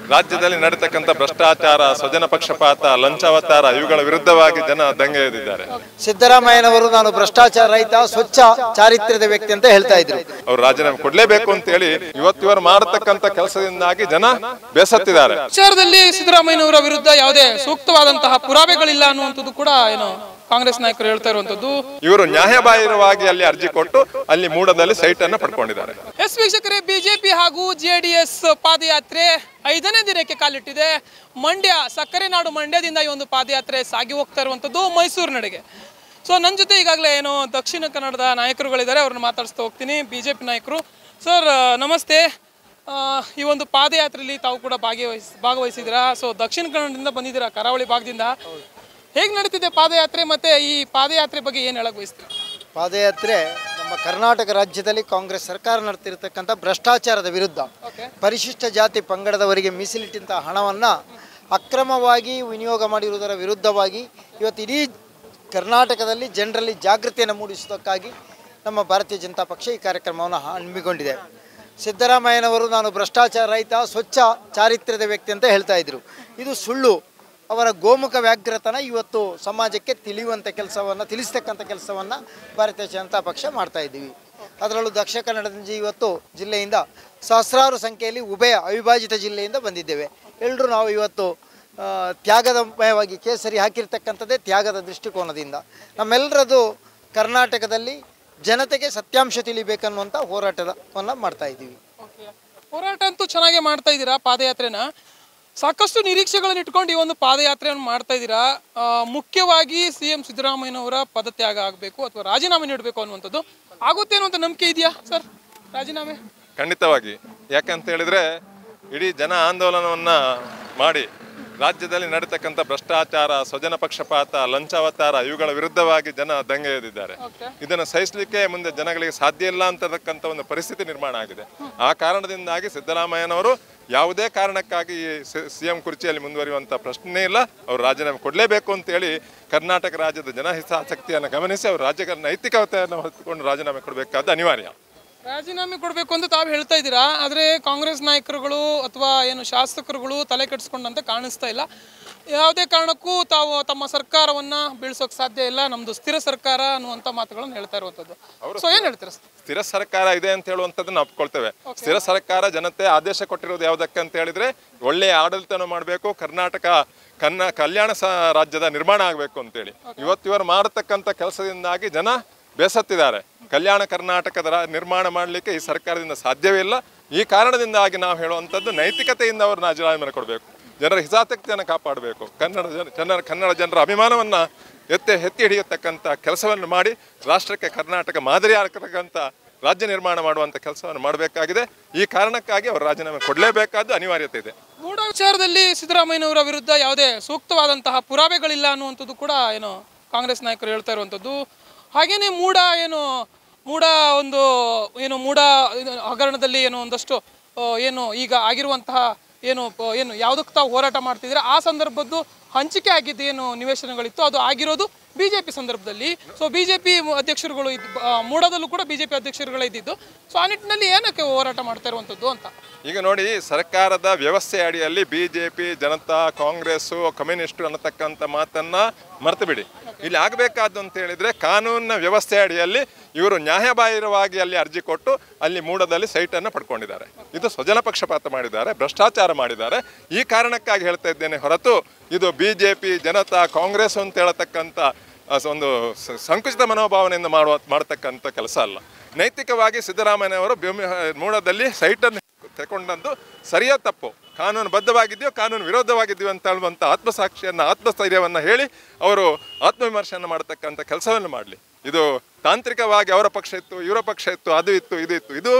ರಾಜ್ಯದಲ್ಲಿ ನಡೀತಕ್ಕಂಥ ಭ್ರಷ್ಟಾಚಾರ ಸ್ವಜನ ಪಕ್ಷಪಾತ ಲಂಚಾವತಾರ ಇವುಗಳ ವಿರುದ್ಧವಾಗಿ ಜನ ದಂಗೆ ಎದ್ದಿದ್ದಾರೆ ಸಿದ್ದರಾಮಯ್ಯನವರು ನಾನು ಭ್ರಷ್ಟಾಚಾರ ರಹಿತ ಸ್ವಚ್ಛ ಚಾರಿತ್ರ್ಯದ ವ್ಯಕ್ತಿ ಅಂತ ಹೇಳ್ತಾ ಇದ್ರು ಅವ್ರು ರಾಜೀನಾಮೆ ಕೊಡ್ಲೇಬೇಕು ಅಂತ ಹೇಳಿ ಇವತ್ತಿವರು ಮಾಡತಕ್ಕಂಥ ಕೆಲಸದಿಂದಾಗಿ ಜನ ಬೇಸತ್ತಿದ್ದಾರೆ ವಿಚಾರದಲ್ಲಿ ಸಿದ್ದರಾಮಯ್ಯನವರ ವಿರುದ್ಧ ಯಾವುದೇ ಸೂಕ್ತವಾದಂತಹ ಪುರಾವೆಗಳಿಲ್ಲ ಅನ್ನುವಂಥದ್ದು ಕೂಡ ಏನು ಕಾಂಗ್ರೆಸ್ ನಾಯಕರು ಹೇಳ್ತಾ ಇರುವಂತದ್ದು ಇವರು ನ್ಯಾಯಬಾಹಿರವಾಗಿ ಅಲ್ಲಿ ಅರ್ಜಿ ಕೊಟ್ಟು ಅಲ್ಲಿ ಮೂಡದಲ್ಲಿ ಸೈಟ್ ಅನ್ನು ಪಡ್ಕೊಂಡಿದ್ದಾರೆ ಎಸ್ ವೀಕ್ಷಕರೇ ಬಿಜೆಪಿ ಹಾಗೂ ಜೆಡಿಎಸ್ ಪಾದಯಾತ್ರೆ ಐದನೇ ದಿನಕ್ಕೆ ಕಾಲಿಟ್ಟಿದೆ ಮಂಡ್ಯ ಸಕ್ಕರೆ ನಾಡು ಮಂಡ್ಯದಿಂದ ಈ ಒಂದು ಪಾದಯಾತ್ರೆ ಸಾಗಿ ಹೋಗ್ತಾ ಇರುವಂಥದ್ದು ಮೈಸೂರು ನಡೆಗೆ ಸೊ ನನ್ನ ಜೊತೆ ಈಗಾಗಲೇ ಏನು ದಕ್ಷಿಣ ಕನ್ನಡದ ನಾಯಕರುಗಳಿದ್ದಾರೆ ಅವ್ರನ್ನ ಮಾತಾಡಿಸ್ತಾ ಹೋಗ್ತೀನಿ ಬಿಜೆಪಿ ನಾಯಕರು ಸರ್ ನಮಸ್ತೆ ಆ, ಈ ಒಂದು ಪಾದಯಾತ್ರೆಯಲ್ಲಿ ತಾವು ಕೂಡ ಭಾಗವಹಿಸ್ ಭಾಗವಹಿಸಿದ್ದೀರಾ ಸೊ ದಕ್ಷಿಣ ಕನ್ನಡದಿಂದ ಬಂದಿದ್ದೀರಾ ಕರಾವಳಿ ಭಾಗದಿಂದ ಹೇಗೆ ನಡೀತಿದೆ ಪಾದಯಾತ್ರೆ ಮತ್ತೆ ಈ ಪಾದಯಾತ್ರೆ ಬಗ್ಗೆ ಏನು ಹೇಳಕ್ ಬಯಸ್ತೀರಾ ಪಾದಯಾತ್ರೆ ನಮ್ಮ ಕರ್ನಾಟಕ ರಾಜ್ಯದಲ್ಲಿ ಕಾಂಗ್ರೆಸ್ ಸರ್ಕಾರ ನಡೆತಿರ್ತಕ್ಕಂಥ ಭ್ರಷ್ಟಾಚಾರದ ವಿರುದ್ಧ ಪರಿಶಿಷ್ಟ ಜಾತಿ ಪಂಗಡದವರಿಗೆ ಮೀಸಲಿಟ್ಟಂಥ ಹಣವನ್ನು ಅಕ್ರಮವಾಗಿ ವಿನಿಯೋಗ ಮಾಡಿರುವುದರ ವಿರುದ್ಧವಾಗಿ ಇವತ್ತು ಇಡೀ ಕರ್ನಾಟಕದಲ್ಲಿ ಜನರಲ್ಲಿ ಜಾಗೃತಿಯನ್ನು ಮೂಡಿಸುವುದಕ್ಕಾಗಿ ನಮ್ಮ ಭಾರತೀಯ ಜನತಾ ಪಕ್ಷ ಈ ಕಾರ್ಯಕ್ರಮವನ್ನು ಹಮ್ಮಿಕೊಂಡಿದೆ ಸಿದ್ದರಾಮಯ್ಯನವರು ನಾನು ಭ್ರಷ್ಟಾಚಾರ ರಹಿತ ಸ್ವಚ್ಛ ಚಾರಿತ್ರ್ಯದ ವ್ಯಕ್ತಿ ಅಂತ ಹೇಳ್ತಾ ಇದ್ರು ಇದು ಸುಳ್ಳು ಅವರ ಗೋಮುಖ ವ್ಯಾಘ್ರತನ ಇವತ್ತು ಸಮಾಜಕ್ಕೆ ತಿಳಿಯುವಂಥ ಕೆಲಸವನ್ನು ತಿಳಿಸ್ತಕ್ಕಂಥ ಕೆಲಸವನ್ನು ಭಾರತೀಯ ಜನತಾ ಪಕ್ಷ ಮಾಡ್ತಾ ಇದ್ದೀವಿ ಅದರಲ್ಲೂ ದಕ್ಷಿಣ ಕನ್ನಡದ ಇವತ್ತು ಜಿಲ್ಲೆಯಿಂದ ಸಹಸ್ರಾರು ಸಂಖ್ಯೆಯಲ್ಲಿ ಉಭಯ ಅವಿಭಾಜಿತ ಜಿಲ್ಲೆಯಿಂದ ಬಂದಿದ್ದೇವೆ ಎಲ್ಲರೂ ನಾವು ಇವತ್ತು ಆ, ತ್ಯಾಗದಮಯವಾಗಿ ಕೇಸರಿ ಹಾಕಿರ್ತಕ್ಕಂಥದ್ದೇ ತ್ಯಾಗದ ದೃಷ್ಟಿಕೋನದಿಂದ ನಮ್ಮೆಲ್ಲರದು ಕರ್ನಾಟಕದಲ್ಲಿ ಜನತೆಗೆ ಸತ್ಯಾಂಶ ತಿಳಿಬೇಕನ್ನುವಂಥ ಹೋರಾಟವನ್ನು ಮಾಡ್ತಾ ಇದ್ದೀವಿ ಹೋರಾಟ ಅಂತೂ ಚೆನ್ನಾಗಿ ಮಾಡ್ತಾ ಇದ್ದೀರಾ ಪಾದಯಾತ್ರೆನ ಸಾಕಷ್ಟು ನಿರೀಕ್ಷೆಗಳನ್ನು ಇಟ್ಕೊಂಡು ಈ ಒಂದು ಪಾದಯಾತ್ರೆಯನ್ನು ಮಾಡ್ತಾ ಇದ್ದೀರಾ ಆ, ಮುಖ್ಯವಾಗಿ ಸಿ ಎಂ ಸಿದ್ದರಾಮಯ್ಯನವರ ಪದತ್ಯಾಗ ಆಗಬೇಕು ಅಥವಾ ರಾಜೀನಾಮೆ ನೀಡಬೇಕು ಅನ್ನುವಂಥದ್ದು ಆಗುತ್ತೆ ಅನ್ನುವಂಥ ನಂಬಿಕೆ ಇದೆಯಾ ಸರ್ ರಾಜೀನಾಮೆ ಖಂಡಿತವಾಗಿ ಯಾಕಂತ ಹೇಳಿದ್ರೆ ಇಡೀ ಜನ ಆಂದೋಲನವನ್ನ ಮಾಡಿ ರಾಜ್ಯದಲ್ಲಿ ನಡೀತಕ್ಕಂಥ ಭ್ರಷ್ಟಾಚಾರ ಸ್ವಜನ ಪಕ್ಷಪಾತ ಲಂಚಾವತಾರ ಇವುಗಳ ವಿರುದ್ಧವಾಗಿ ಜನ ದಂಗೆ ಎದ್ದಿದ್ದಾರೆ ಇದನ್ನು ಸಹಿಸಲಿಕ್ಕೆ ಮುಂದೆ ಜನಗಳಿಗೆ ಸಾಧ್ಯ ಇಲ್ಲ ಅಂತಕ್ಕಂಥ ಒಂದು ಪರಿಸ್ಥಿತಿ ನಿರ್ಮಾಣ ಆಗಿದೆ ಆ ಕಾರಣದಿಂದಾಗಿ ಸಿದ್ದರಾಮಯ್ಯನವರು ಯಾವುದೇ ಕಾರಣಕ್ಕಾಗಿ ಸಿ ಎಂ ಕುರ್ಚಿಯಲ್ಲಿ ಮುಂದುವರಿಯುವಂಥ ಪ್ರಶ್ನೆ ಇಲ್ಲ ಅವರು ರಾಜೀನಾಮೆ ಕೊಡಲೇಬೇಕು ಅಂತೇಳಿ ಕರ್ನಾಟಕ ರಾಜ್ಯದ ಜನಹಿತಾಸಕ್ತಿಯನ್ನು ಗಮನಿಸಿ ಅವರು ರಾಜ್ಯದ ನೈತಿಕತೆಯನ್ನು ಹೊತ್ತುಕೊಂಡು ರಾಜೀನಾಮೆ ಕೊಡಬೇಕಾದ ಅನಿವಾರ್ಯ ರಾಜೀನಾಮೆ ಕೊಡಬೇಕು ಅಂತ ತಾವು ಹೇಳ್ತಾ ಇದ್ದೀರಾ ಆದರೆ ಕಾಂಗ್ರೆಸ್ ನಾಯಕರುಗಳು ಅಥವಾ ಏನು ಶಾಸಕರುಗಳು ತಲೆ ಕೆಡಿಸ್ಕೊಂಡಂತೆ ಕಾಣಿಸ್ತಾ ಇಲ್ಲ ಯಾವುದೇ ಕಾರಣಕ್ಕೂ ತಾವು ತಮ್ಮ ಸರ್ಕಾರವನ್ನ ಬೀಳ್ಸೋಕೆ ಸಾಧ್ಯ ಇಲ್ಲ ನಮ್ದು ಸ್ಥಿರ ಸರ್ಕಾರ ಅನ್ನುವಂಥ ಮಾತುಗಳನ್ನು ಹೇಳ್ತಾ ಇರುವಂಥದ್ದು ಸೊ ಏನು ಹೇಳ್ತೀರಾ ಸರ್ ಸ್ಥಿರ ಸರ್ಕಾರ ಇದೆ ಅಂತ ಹೇಳುವಂಥದ್ದನ್ನ ಒಪ್ಕೊಳ್ತೇವೆ ಸ್ಥಿರ ಸರ್ಕಾರ ಜನತೆ ಆದೇಶ ಕೊಟ್ಟಿರೋದು ಯಾವುದಕ್ಕೆ ಅಂತ ಹೇಳಿದ್ರೆ ಒಳ್ಳೆಯ ಆಡಳಿತನ ಮಾಡಬೇಕು ಕರ್ನಾಟಕ ಕನ್ನ ಕಲ್ಯಾಣ ಸ ರಾಜ್ಯದ ನಿರ್ಮಾಣ ಆಗಬೇಕು ಅಂತೇಳಿ ಇವತ್ತು ಇವರು ಮಾಡತಕ್ಕಂಥ ಕೆಲಸದಿಂದಾಗಿ ಜನ ಬೇಸತ್ತಿದ್ದಾರೆ ಕಲ್ಯಾಣ ಕರ್ನಾಟಕದ ರಾ- ನಿರ್ಮಾಣ ಮಾಡಲಿಕ್ಕೆ ಈ ಸರ್ಕಾರದಿಂದ ಸಾಧ್ಯವೇ ಇಲ್ಲ ಈ ಕಾರಣದಿಂದಾಗಿ ನಾವು ಹೇಳುವಂಥದ್ದು ನೈತಿಕತೆಯಿಂದ ಅವರು ರಾಜೀನಾಮೆ ಕೊಡಬೇಕು ಜನರ ಹಿತಾಸಕ್ತಿಯನ್ನು ಕಾಪಾಡಬೇಕು ಕನ್ನಡ ಜನ ಜನರ ಕನ್ನಡ ಜನರ ಅಭಿಮಾನವನ್ನು ಎತ್ತೆ ಎತ್ತಿ ಹಿಡಿಯತಕ್ಕಂಥ ಕೆಲಸವನ್ನು ಮಾಡಿ ರಾಷ್ಟ್ರಕ್ಕೆ ಕರ್ನಾಟಕ ಮಾದರಿ ಆಗ್ತಕ್ಕಂಥ ರಾಜ್ಯ ನಿರ್ಮಾಣ ಮಾಡುವಂಥ ಕೆಲಸವನ್ನು ಮಾಡಬೇಕಾಗಿದೆ ಈ ಕಾರಣಕ್ಕಾಗಿ ಅವರು ರಾಜೀನಾಮೆ ಕೊಡಲೇಬೇಕಾದ ಅನಿವಾರ್ಯತೆ ಇದೆ ಮೂಡ ವಿಚಾರದಲ್ಲಿ ಸಿದ್ದರಾಮಯ್ಯನವರ ವಿರುದ್ಧ ಯಾವುದೇ ಸೂಕ್ತವಾದಂತಹ ಪುರಾವೆಗಳಿಲ್ಲ ಅನ್ನುವಂಥದ್ದು ಕೂಡ ಏನು ಕಾಂಗ್ರೆಸ್ ನಾಯಕರು ಹೇಳ್ತಾ ಇರುವಂಥದ್ದು ಹಾಗೇನೆ ಮೂಡ ಏನು ಮೂಡ ಒಂದು ಏನು ಮೂಡ ಇದು ಹಗರಣದಲ್ಲಿ ಏನು ಒಂದಷ್ಟು ಆ, ಏನು ಈಗ ಆಗಿರುವಂತಹ ಏನು ಪ- ಏನು ಯಾವುದಕ್ಕೆ ತಾವು ಹೋರಾಟ ಮಾಡ್ತಿದ್ರೆ ಆ ಸಂದರ್ಭದ್ದು ಹಂಚಿಕೆ ಆಗಿದ್ದು ಏನು ನಿವೇಶನಗಳಿತ್ತು ಅದು ಆಗಿರೋದು ಬಿಜೆಪಿ ಸಂದರ್ಭದಲ್ಲಿ ಸೊ ಬಿಜೆಪಿ ಅಧ್ಯಕ್ಷರುಗಳು ಇದ್ ಆ, ಮೂಡದಲ್ಲೂ ಕೂಡ ಬಿಜೆಪಿ ಅಧ್ಯಕ್ಷರುಗಳೇ ಇದ್ದಿದ್ದು ಸೊ ಆ ನಿಟ್ಟಿನಲ್ಲಿ ಏನಕ್ಕೆ ಹೋರಾಟ ಮಾಡ್ತಾ ಇರುವಂಥದ್ದು ಅಂತ ಈಗ ನೋಡಿ ಸರ್ಕಾರದ ವ್ಯವಸ್ಥೆ ಅಡಿಯಲ್ಲಿ ಬಿಜೆಪಿ ಜನತಾ ಕಾಂಗ್ರೆಸ್ಸು ಕಮ್ಯುನಿಸ್ಟು ಅನ್ನತಕ್ಕಂಥ ಮಾತನ್ನ ಮರೆತು ಬಿಡಿ ಇಲ್ಲಿ ಆಗಬೇಕಾದ್ದು ಅಂತ ಹೇಳಿದ್ರೆ ಕಾನೂನಿನ ವ್ಯವಸ್ಥೆ ಅಡಿಯಲ್ಲಿ ಇವರು ನ್ಯಾಯಬಾಹಿರವಾಗಿ ಅಲ್ಲಿ ಅರ್ಜಿ ಕೊಟ್ಟು ಅಲ್ಲಿ ಮೂಡದಲ್ಲಿ ಸೈಟನ್ನು ಪಡ್ಕೊಂಡಿದ್ದಾರೆ ಇದು ಸ್ವಜನ ಪಕ್ಷಪಾತ ಮಾಡಿದ್ದಾರೆ ಭ್ರಷ್ಟಾಚಾರ ಮಾಡಿದ್ದಾರೆ ಈ ಕಾರಣಕ್ಕಾಗಿ ಹೇಳ್ತಾ ಇದ್ದೇನೆ ಹೊರತು ಇದು ಬಿಜೆಪಿ ಜನತಾ ಕಾಂಗ್ರೆಸ್ ಅಂತ ಹೇಳತಕ್ಕಂಥ ಆ, ಸ- ಒಂದು ಸ- ಸಂಕುಚಿತ ಮನೋಭಾವನೆಯಿಂದ ಮಾಡುವ ಮಾಡತಕ್ಕಂಥ ಕೆಲಸ ಅಲ್ಲ ನೈತಿಕವಾಗಿ ಸಿದ್ದರಾಮಯ್ಯನವರು ಭೂಮಿ ಮೂಡದಲ್ಲಿ ಸೈಟನ್ನು ತಗೊಂಡದ್ದು ಸರಿಯ ತಪ್ಪು ಕಾನೂನು ಬದ್ಧವಾಗಿದೆಯೋ ಕಾನೂನು ವಿರೋಧವಾಗಿದೆಯೋ ಅಂತ ಹೇಳುವಂಥ ಆತ್ಮಸಾಕ್ಷಿಯನ್ನು ಆತ್ಮಸ್ಥೈರ್ಯವನ್ನು ಹೇಳಿ ಅವರು ಆತ್ಮವಿಮರ್ಶೆಯನ್ನು ಮಾಡತಕ್ಕಂಥ ಕೆಲಸವನ್ನು ಮಾಡಲಿ ಇದು ತಾಂತ್ರಿಕವಾಗಿ ಅವರ ಪಕ್ಷ ಇತ್ತು ಇವರ ಪಕ್ಷ ಇತ್ತು ಅದು ಇತ್ತು ಇದು ಇತ್ತು ಇದು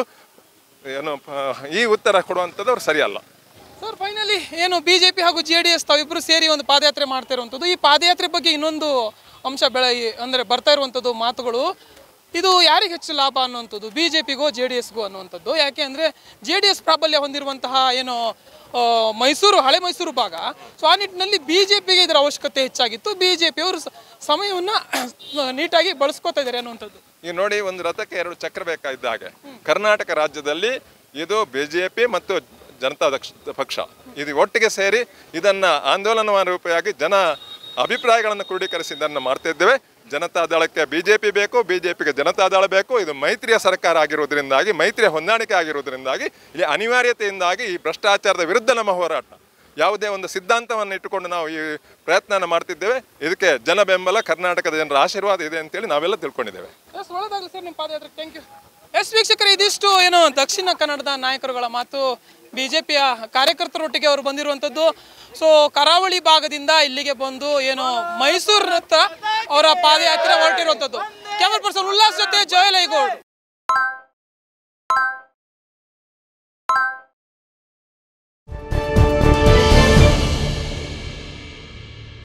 ಏನು ಪ- ಈ ಉತ್ತರ ಕೊಡುವಂಥದ್ದು ಅವ್ರು ಸರಿಯಲ್ಲ ಸರ್ ಫೈನಲಿ ಏನು ಬಿಜೆಪಿ ಹಾಗೂ ಜೆ ಡಿ ಎಸ್ ತಾವಿಬ್ಬರು ಸೇರಿ ಒಂದು ಪಾದಯಾತ್ರೆ ಮಾಡ್ತಾ ಇರುವಂಥದ್ದು ಈ ಪಾದಯಾತ್ರೆ ಬಗ್ಗೆ ಇನ್ನೊಂದು ಅಂಶ ಬೆಳೆ ಅಂದರೆ ಬರ್ತಾ ಇರುವಂಥದ್ದು ಮಾತುಗಳು ಇದು ಯಾರಿಗೆ ಹೆಚ್ಚು ಲಾಭ ಅನ್ನುವಂಥದ್ದು ಬಿ ಜೆ ಪಿಗೋ ಜೆ ಡಿ ಎಸ್ಗೋ ಅನ್ನುವಂಥದ್ದು ಯಾಕೆ ಅಂದರೆ ಜೆ ಡಿ ಎಸ್ ಪ್ರಾಬಲ್ಯ ಹೊಂದಿರುವಂತಹ ಏನು ಆ, ಮೈಸೂರು ಹಳೆ ಮೈಸೂರು ಭಾಗ ಸೊ ಆ ನಿಟ್ಟಿನಲ್ಲಿ ಬಿ ಜೆ ಪಿಗೆ ಇದರ ಅವಶ್ಯಕತೆ ಹೆಚ್ಚಾಗಿತ್ತು ಬಿ ಜೆ ಪಿಯವರು ಸಮಯವನ್ನು ನೀಟಾಗಿ ಬಳಸ್ಕೋತಾ ಇದ್ದಾರೆ ಅನ್ನುವಂಥದ್ದು ಈಗ ನೋಡಿ ಒಂದು ರಥಕ್ಕೆ ಎರಡು ಚಕ್ರ ಬೇಕಾಗಿದ್ದ ಹಾಗೆ ಕರ್ನಾಟಕ ರಾಜ್ಯದಲ್ಲಿ ಇದು ಬಿಜೆಪಿ ಮತ್ತು ಜನತಾ ದಕ್ಷ- ಪಕ್ಷ ಇದು ಒಟ್ಟಿಗೆ ಸೇರಿ ಇದನ್ನ ಆಂದೋಲನ ರೂಪಿಯಾಗಿ ಜನ ಅಭಿಪ್ರಾಯಗಳನ್ನು ಕ್ರೋಢೀಕರಿಸಿ ಇದನ್ನು ಮಾಡ್ತಿದ್ದೇವೆ ಜನತಾದಳಕ್ಕೆ ಬಿಜೆಪಿ ಬೇಕು ಬಿಜೆಪಿಗೆ ಜನತಾದಳ ಬೇಕು ಇದು ಮೈತ್ರಿಯ ಸರ್ಕಾರ ಆಗಿರುವುದರಿಂದಾಗಿ ಮೈತ್ರಿಯ ಹೊಂದಾಣಿಕೆ ಆಗಿರುವುದರಿಂದಾಗಿ ಇಲ್ಲಿ ಅನಿವಾರ್ಯತೆಯಿಂದಾಗಿ ಈ ಭ್ರಷ್ಟಾಚಾರದ ವಿರುದ್ಧ ನಮ್ಮ ಹೋರಾಟ ಯಾವುದೇ ಒಂದು ಸಿದ್ಧಾಂತವನ್ನು ಇಟ್ಟುಕೊಂಡು ನಾವು ಈ ಪ್ರಯತ್ನ ಮಾಡ್ತಿದ್ದೇವೆ ಇದಕ್ಕೆ ಜನ ಬೆಂಬಲ ಕರ್ನಾಟಕದ ಜನರ ಆಶೀರ್ವಾದ ಇದೆ ಅಂತೇಳಿ ನಾವೆಲ್ಲ ತಿಳ್ಕೊಂಡಿದ್ದೇವೆ ಎಸ್ ಒಳ್ಳೆದಾಗಲಿ ಸರ್ ನಿಮ್ಮ ಪಾದಯಾತ್ರೆ ಥ್ಯಾಂಕ್ ಯು ಎಸ್ ವೀಕ್ಷಕರೇ ಇದಿಷ್ಟು ಏನು ದಕ್ಷಿಣ ಕನ್ನಡದ ನಾಯಕರುಗಳ ಮಾತು ಬಿಜೆಪಿಯ ಕಾರ್ಯಕರ್ತರೊಟ್ಟಿಗೆ ಅವರು ಬಂದಿರುವಂಥದ್ದು ಸೊ ಕರಾವಳಿ ಭಾಗದಿಂದ ಇಲ್ಲಿಗೆ ಬಂದು ಏನು ಮೈಸೂರಿನ ಹತ್ರ ಅವರ ಪಾದಯಾತ್ರೆ ಹೊರಟಿರುವಂಥದ್ದು ಕ್ಯಾಮರಾ ಪರ್ಸನ್ ಉಲ್ಲಾಸ್ ಜೊತೆ ಜಯಲೈಗೌಡ್